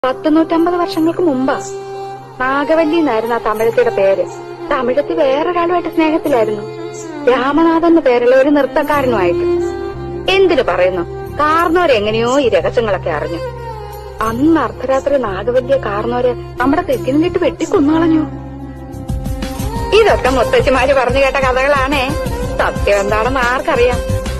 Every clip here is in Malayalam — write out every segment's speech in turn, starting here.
പത്ത് നൂറ്റമ്പത് വർഷങ്ങൾക്ക് മുമ്പാ നാഗവല്ലി എന്നായിരുന്നു ആ തമിഴത്തിയുടെ പേര് തമിഴത്തി വേറൊരാളുമായിട്ട് സ്നേഹത്തിലായിരുന്നു രാമനാഥൻ എന്ന് പേരുള്ള ഒരു നൃത്തക്കാരനുമായിട്ട് എന്തിനു പറയുന്നു കാർന്നോരെങ്ങനെയോ ഈ രഹസ്യങ്ങളൊക്കെ അറിഞ്ഞു അന്ന് അർദ്ധരാത്രി നാഗവല്ലിയെ കാർന്നോര് നമ്മുടെ തെക്കിനിലിട്ട് വെട്ടിക്കൊന്നുകളഞ്ഞു ഇതൊക്കെ മുത്തച്ഛിമാര് പറഞ്ഞു കേട്ട കഥകളാണേ സത്യം എന്താണെന്ന് ആർക്കറിയാം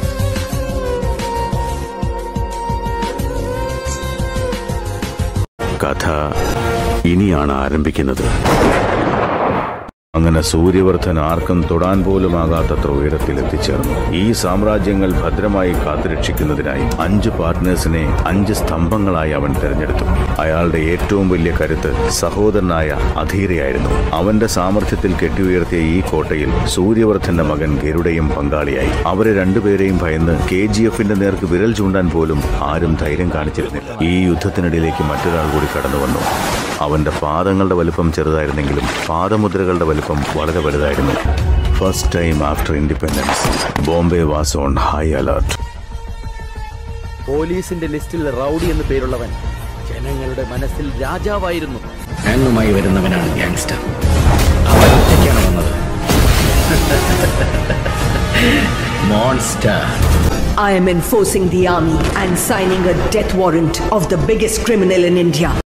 കഥ ഇനിയാണ് ആരംഭിക്കുന്നത് അങ്ങനെ സൂര്യവർദ്ധൻ ആർക്കും തൊടാൻ പോലും ആകാത്തത്ര ഉയരത്തിൽ എത്തിച്ചേർന്നു ഈ സാമ്രാജ്യങ്ങൾ ഭദ്രമായി കാത്തുരക്ഷിക്കുന്നതിനായി അഞ്ച് പാർട്ട്നേഴ്സിനെ അഞ്ച് സ്തംഭങ്ങളായി അവൻ തിരഞ്ഞെടുത്തു അയാളുടെ ഏറ്റവും വലിയ കരുത്ത് സഹോദരനായ അധീരയായിരുന്നു അവന്റെ സാമർഥ്യത്തിൽ കെട്ടിയുയർത്തിയ ഈ കോട്ടയിൽ സൂര്യവർദ്ധന്റെ മകൻ ഗരുഡയും പങ്കാളിയായി അവരെ രണ്ടുപേരെയും ഭയന്ന് കെ ജി എഫിന്റെ നേർക്ക് വിരൽ ചൂണ്ടാൻ പോലും ആരും ധൈര്യം കാണിച്ചിരുന്നില്ല ഈ യുദ്ധത്തിനിടയിലേക്ക് മറ്റൊരാൾ കൂടി കടന്നു വന്നു അവന്റെ പാദങ്ങളുടെ വലുപ്പം ചെറുതായിരുന്നെങ്കിലും പാദമുദ്രകളുടെ വലുപ്പം വളരെ വലുതായിരുന്നു first time after independence Bombay was on high alert പോലീസിന്റെ ലിസ്റ്റിൽ റൌഡി എന്ന് പേരുള്ളവൻ ജനങ്ങളുടെ മനസ്സിൽ രാജാവായിരുന്നു ഗാങ്ങുമായി വരുന്നവനാണ് ഗ്യാങ്സ്റ്റർ അവൻ ഒറ്റയ്ക്കാണ് വന്നത് monster I am enforcing the army and signing a death warrant of the biggest criminal in India.